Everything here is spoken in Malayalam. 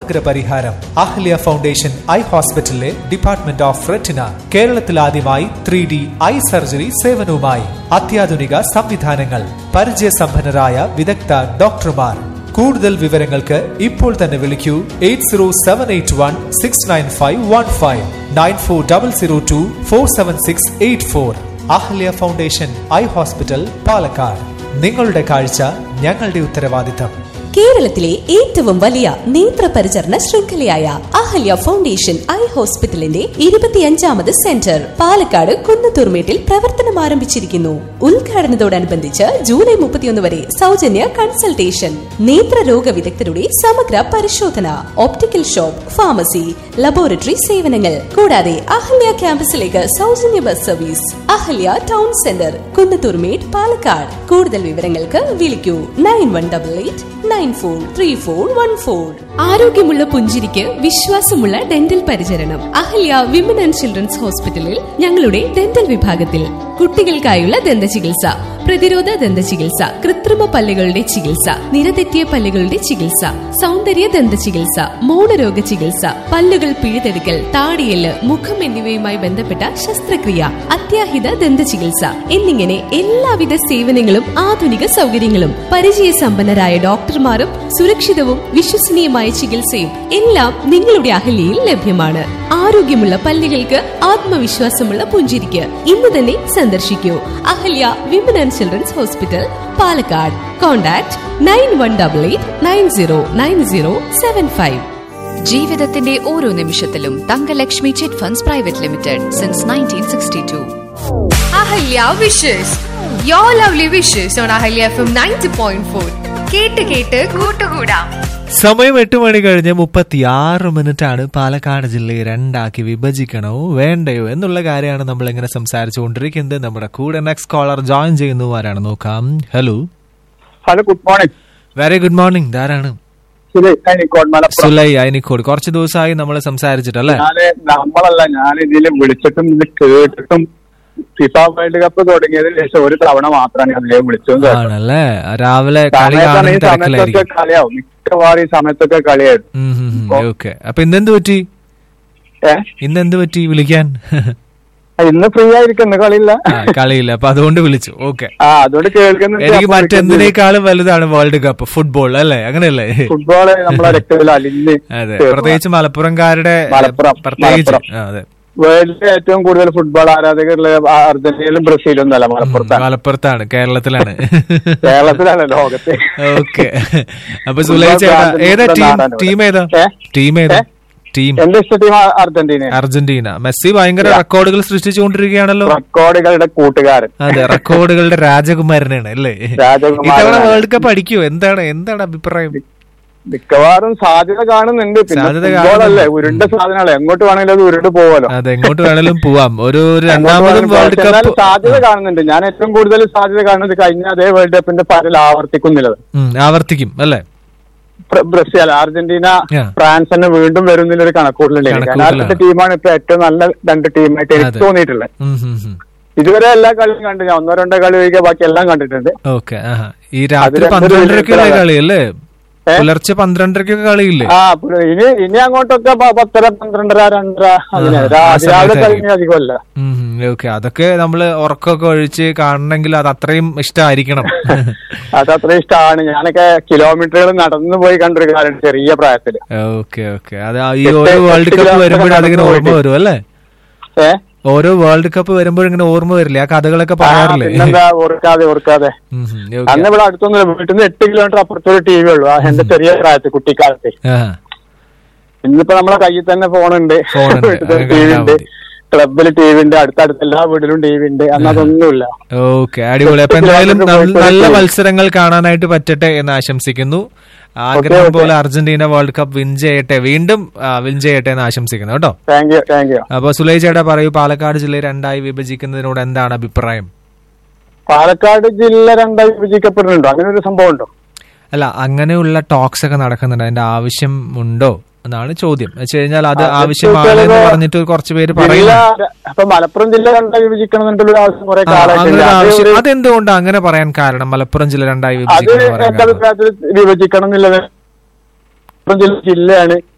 സമഗ്ര പരിഹാരം അഹല്യ ഫൗണ്ടേഷൻ ഐ ഹോസ്പിറ്റലിലെ ഡിപ്പാർട്ട്മെന്റ് ഓഫ് റെറ്റിന കേരളത്തിൽ ആദ്യമായി ത്രീ ഡി ഐ സർജറി സേവനവുമായി അത്യാധുനിക സംവിധാനങ്ങൾ പരിചയസമ്പന്നരായ വിദഗ്ധ ഡോക്ടർമാർ കൂടുതൽ വിവരങ്ങൾക്ക് ഇപ്പോൾ തന്നെ വിളിക്കൂ eight zero seven eight one six nine five one five nine four double zero two four seven six eight four Ahalya foundation eye hospital Palakkad നിങ്ങളുടെ കാഴ്ച ഞങ്ങളുടെ ഉത്തരവാദിത്തം കേരളത്തിലെ ഏറ്റവും വലിയ നേത്രപരിചരണ ശൃംഖലയായ അഹല്യ ഫൗണ്ടേഷൻ ഐ ഹോസ്പിറ്റലിന്റെ ഇരുപത്തിയഞ്ചാമത് സെന്റർ പാലക്കാട് കുന്നത്തൂർമേട്ടിൽ പ്രവർത്തനം ആരംഭിച്ചിരിക്കുന്നു ഉദ്ഘാടനത്തോടനുബന്ധിച്ച് ജൂലൈ മുപ്പത്തിയൊന്ന് വരെ സൗജന്യ കൺസൾട്ടേഷൻ നേത്രരോഗ വിദഗ്ധരുടെ സമഗ്ര പരിശോധന ഓപ്റ്റിക്കൽ ഷോപ്പ് ഫാർമസി ലബോറട്ടറി സേവനങ്ങൾ കൂടാതെ അഹല്യ ക്യാമ്പസിലേക്ക് സൗജന്യ bus service Ahalya town centre Kunnathurmedu Palakkad കൂടുതൽ വിവരങ്ങൾക്ക് വിളിക്കൂ nine one double eight nine four three four one four ആരോഗ്യമുള്ള പുഞ്ചിരിക്ക് വിശ്വാസമുള്ള ഡെന്റൽ പരിചരണം അഹല്യ വിമൻ ആൻഡ് ചിൽഡ്രൻസ് ഹോസ്പിറ്റലിൽ ഞങ്ങളുടെ ഡെന്റൽ വിഭാഗത്തിൽ കുട്ടികൾക്കായുള്ള ദന്ത ചികിത്സ പ്രതിരോധ ദന്ത ചികിത്സ കൃത്രിമ പല്ലുകളുടെ ചികിത്സ നിരതെറ്റിയ പല്ലുകളുടെ ചികിത്സ സൗന്ദര്യ ദന്ത ചികിത്സ മൗനരോഗ ചികിത്സ പല്ലുകൾ പിഴുതെടുക്കൽ താടിയല് മുഖം എന്നിവയുമായി ബന്ധപ്പെട്ട ശസ്ത്രക്രിയ അത്യാഹിത ദന്ത ചികിത്സ എന്നിങ്ങനെ എല്ലാവിധ സേവനങ്ങളും ആധുനിക സൗകര്യങ്ങളും പരിചയസമ്പന്നരായ ഡോക്ടർമാരും സുരക്ഷിതവും വിശ്വസനീയമായ ചികിത്സയും എല്ലാം നിങ്ങളുടെ അഹല്യയിൽ ലഭ്യമാണ് ആരോഗ്യമുള്ള പല്ലുകൾക്ക് ആത്മവിശ്വാസമുള്ള പുഞ്ചിരിക്ക് ഇന്ന് തന്നെ സന്ദർശിക്കൂ Ahalya women and children's hospital Palakkad contact nine one double eight nine zero nine zero seven five ജീവിതത്തിന്റെ ഓരോ നിമിഷത്തിലും Thangalakshmi chit funds private limited since nineteen sixty two Ahalya wishes you lovely wishes on Ahalya F M ninety point four കേട്ട് കേട്ട് കൂട്ടുകൂടാം സമയം എട്ട് മണി കഴിഞ്ഞ് മുപ്പത്തിയാറ് മിനിറ്റ് ആണ് പാലക്കാട് ജില്ലയെ രണ്ടാക്കി വിഭജിക്കണോ വേണ്ടയോ എന്നുള്ള കാര്യമാണ് നമ്മൾ ഇങ്ങനെ സംസാരിച്ചുകൊണ്ടിരിക്കുന്നത് നമ്മുടെ കൂടെ നെക്സ്റ്റ് കോളർ ജോയിൻ ചെയ്യുന്നു ആരാണ് നോക്കാം hello hello good morning very good morning ധാരാണ് സുലൈ അയനിക്കോട് മലപ്പുറം സുലൈ അയനിക്കോട് കുറച്ച് ദിവസമായി നമ്മൾ സംസാരിച്ചിട്ടല്ലേ ഞാന് നമ്മളല്ല ഞാൻ ഇതിൽ വിളിച്ചിട്ടും ഇത് കേട്ടിട്ടും ഫിഫ വേൾഡ് കപ്പ് തുടങ്ങിയതിന് ശേഷം ഒരു തവണ മാത്രമാണ് ഞാൻ ഇതിലെ വിളിച്ചതും കേട്ടത്. ആണല്ലേ രാവിലെ കളി സമയത്താണ് ഈ കാണുന്ന സമയത്തൊക്കെ തിരക്കിലായിരിക്കും കളിയാവും മിക്കവാറും ഈ സമയത്തൊക്കെ കളിയായിരുന്നു ഓക്കെ അപ്പൊ ഇന്നെന്ത് പറ്റി ഏ ഇന്നെന്ത് പറ്റി വിളിക്കാൻ ഇന്ന് ഫ്രീ ആയിരിക്കുന്നു കളിയില്ല ആ, കളിയില്ല അപ്പൊ അതുകൊണ്ട് വിളിച്ചു ഓക്കെ ആ അതുകൊണ്ട് കേൾക്കുന്നുണ്ട് എനിക്ക് അപ്പോൾ മറ്റെന്തിനേക്കാളും വലുതാണ് വേൾഡ് കപ്പ് ഫുട്ബോൾ അല്ലേ അങ്ങനെയല്ലേ ഫുട്ബോള് നമ്മളെ രക്തത്തിൽ അലിഞ്ഞ് അതെ ചേർന്നു. പ്രത്യേകിച്ച് മലപ്പുറംകാരുടെ മലപ്പുറം, പ്രത്യേകിച്ച് മലപ്പുറം. ആ, അതെ വേൾഡിലെ ഏറ്റവും കൂടുതൽ ഫുട്ബോൾ ആരാധകരുള്ള അർജന്റീനയിലും ബ്രസീലും ഒന്നല്ല മലപ്പുറത്താണ് മലപ്പുറത്താണ് കേരളത്തിലാണ് കേരളത്തിലാണ് ലോകത്തെ ഓക്കെ അപ്പൊ സുലൈ ചേട്ടാ ഏതാ ടീം ടീം ഏതാ ഏ? ടീം ഏതാ ഏ? ടീം എന്റെ ഇഷ്ട ടീം അർജന്റീന അർജന്റീന മെസ്സി ഭയങ്കര Yeah. റെക്കോർഡുകൾ സൃഷ്ടിച്ചുകൊണ്ടിരിക്കുകയാണല്ലോ റെക്കോർഡുകളുടെ കൂട്ടുകാരൻ അതെ റെക്കോർഡുകളുടെ രാജകുമാരനാണ് അല്ലേ രാജകുമാരനാണ്. ഇത്തവണ വേൾഡ് കപ്പ് അടിക്കുമോ എന്താണ് എന്താണ് അഭിപ്രായം മിക്കവാറും സാധ്യത കാണുന്നുണ്ട് പിന്നെ സാധ്യത ഫുട്ബോൾ അല്ലേ കാണുന്നുണ്ട്. ഉരുണ്ട സാധനങ്ങളെ എങ്ങോട്ട് വേണമെങ്കിലും അത് ഉരുണ്ട് പോവാലോ അതെ എങ്ങോട്ട് വേണേലും പോവാം ഒരു ഒരു എങ്ങോട്ട് രണ്ടാമതും വേണമെങ്കിലും വേൾഡ് പോവാം. എന്നാലും കപ്പ് സാധ്യത കാണുന്നുണ്ട് ഞാൻ ഏറ്റവും കൂടുതൽ സാധ്യത കാണുന്നത് കഴിഞ്ഞ അതേ വേൾഡ് കപ്പിന്റെ പരൽ ആവർത്തിക്കുന്നില്ലത് ഉം, ആവർത്തിക്കും അല്ലേ ബ്ര- ബ്രസീൽ അർജന്റീന Yeah. ഫ്രാൻസ് തന്നെ വീണ്ടും വരുന്നൊരു കണക്കൂട്ടലുണ്ട് കണക്കുകൂട്ടലാണ്. രണ്ടാമത്തെ ടീമാണ് ഇപ്പൊ ഏറ്റവും നല്ല രണ്ട് ടീമായിട്ട് എനിക്ക് അതെ. തോന്നിയിട്ടുള്ളത് ഉം, ഉം, ഉം. ഇതുവരെ എല്ലാ കളിയും കണ്ടു ഞാൻ ഒന്നോ രണ്ടോ കളി ഒഴികെ ബാക്കി എല്ലാം കണ്ടിട്ടുണ്ട് ഓക്കെ ആഹാ. ഈ രാത്രി രണ്ടൊരു പന്ത്രണ്ടരക്കുള്ള വലിയ കളി അല്ലേ ഏ? പുലർച്ചെ പന്ത്രണ്ടരക്കൊക്കെ കളിയില്ലേ ആ പുല- ഇനി ഇനി അങ്ങോട്ടൊക്കെ പ- പത്തര പന്ത്രണ്ടര രണ്ടര അങ്ങനെ ആ, രാ- ആ രാവിലെ സമയത്തായിരിക്കും. കഴിഞ്ഞ അധികമല്ല ഓക്കെ അതൊക്കെ നമ്മള് ഉറക്കമൊക്കെ ഒഴിച്ച് കാണണമെങ്കിൽ അത് അത്രയും ഇഷ്ടമായിരിക്കണം അത് അത്ര ഇഷ്ടമാണ് ഞാനൊക്കെ കിലോമീറ്ററുകൾ നടന്നു പോയി കണ്ടൊരു കാലം ചെറിയ പ്രായത്തില് ഓക്കെ ഓക്കെ അത് ആ ഈ എട്ട് ഓരോ വേൾഡ് എട്ട് കപ്പ് കിലോമീറ്റർ വരുമ്പോഴും അതിങ്ങനെ നടന്ന് ഓർമ്മ പോയിട്ട്. വരും അല്ലേ ഏ ഓരോ വേൾഡ് കപ്പ് വരുമ്പോഴും ഇങ്ങനെ ഓർമ്മ വരില്ലേ ആ കഥകളൊക്കെ ആ, പറയാറില്ലേ പിന്നെന്താ ഓർക്കാതെ ഓർക്കാതെ ഉം, ഉം, okay. അന്ന് ഇവിടെ അടുത്തൊന്നും വീട്ടിൽ നിന്ന് എട്ട് കിലോമീറ്റർ അപ്പുറത്തൊരു ടി വി ഉള്ളു ആ എന്റെ ചെറിയ പ്രായത്തിൽ കുട്ടിക്കാലത്ത് ആ, ഇന്നിപ്പോ നമ്മളെ കയ്യിൽ തന്നെ ഫോണുണ്ട് ഫോണുണ്ട്. വീട്ടിൽ അത് ടി വി കണ്ടാ ഉണ്ട് മതി. ക്ലബിൽ ടി വി ഉണ്ട് അടുത്തടുത്ത് എല്ലാ വീട്ടിലും ടി വി ഉണ്ട് അന്ന് അതൊന്നുമില്ല ഓക്കെ അടിപൊളി അപ്പൊ എട്ട് എന്തായാലും കിലോമീറ്റർ ന- പോയിട്ട് നല്ല ഒരു മത്സരങ്ങൾ കാണാനായിട്ട് പറ്റട്ടെ എന്ന് ആശംസിക്കുന്നു ആഗ്രഹം okay. പോലെ അർജന്റീന വേൾഡ് കപ്പ് വിൻ ചെയ്യട്ടെ വീണ്ടും വിൻ ചെയ്യട്ടെ എന്ന് ആശംസിക്കുന്നു കേട്ടോ താങ്ക് യു താങ്ക് യു അപ്പൊ സുലൈ ചേട്ടാ പറയൂ പാലക്കാട് ജില്ലയെ രണ്ടായി വിഭജിക്കുന്നതിനോട് എന്താണ് അഭിപ്രായം പാലക്കാട് ജില്ല രണ്ടായി വിഭജിക്കപ്പെടുന്നുണ്ടോ അങ്ങനെ ഒരു സംഭവം ഉണ്ടോ അല്ല അങ്ങനെയുള്ള ടോക്സ് ഒക്കെ നടക്കുന്നുണ്ട് അതിന്റെ ആവശ്യം ഉണ്ടോ എന്നാണ് ചോദ്യം വെച്ച് കഴിഞ്ഞാൽ അത് അത് ആവശ്യമാണ് എന്ന് ചോദിച്ചാല് പറഞ്ഞിട്ട് കുറച്ച് പേര് ജില്ല പറയുന്നു അപ്പൊ മലപ്പുറം ജില്ല രണ്ടായി വിഭജിക്കണം എന്നുള്ള ഒരു ആവശ്യം കുറെ ആ, അങ്ങനെ ഒരു കാലമായിട്ടില്ല ആവശ്യം അത് ഒരു- അതെന്തുകൊണ്ട് അങ്ങനെ പറയാൻ കാരണം മലപ്പുറം ജില്ല രണ്ടായി അത് വിഭജിക്കണം എന്ന് പറയാൻ എന്റെ കാരണം അഭിപ്രായത്തിൽ വിഭജിക്കണം എന്നുള്ളത് മലപ്പുറം ജില്ല ജില്ലയാണ്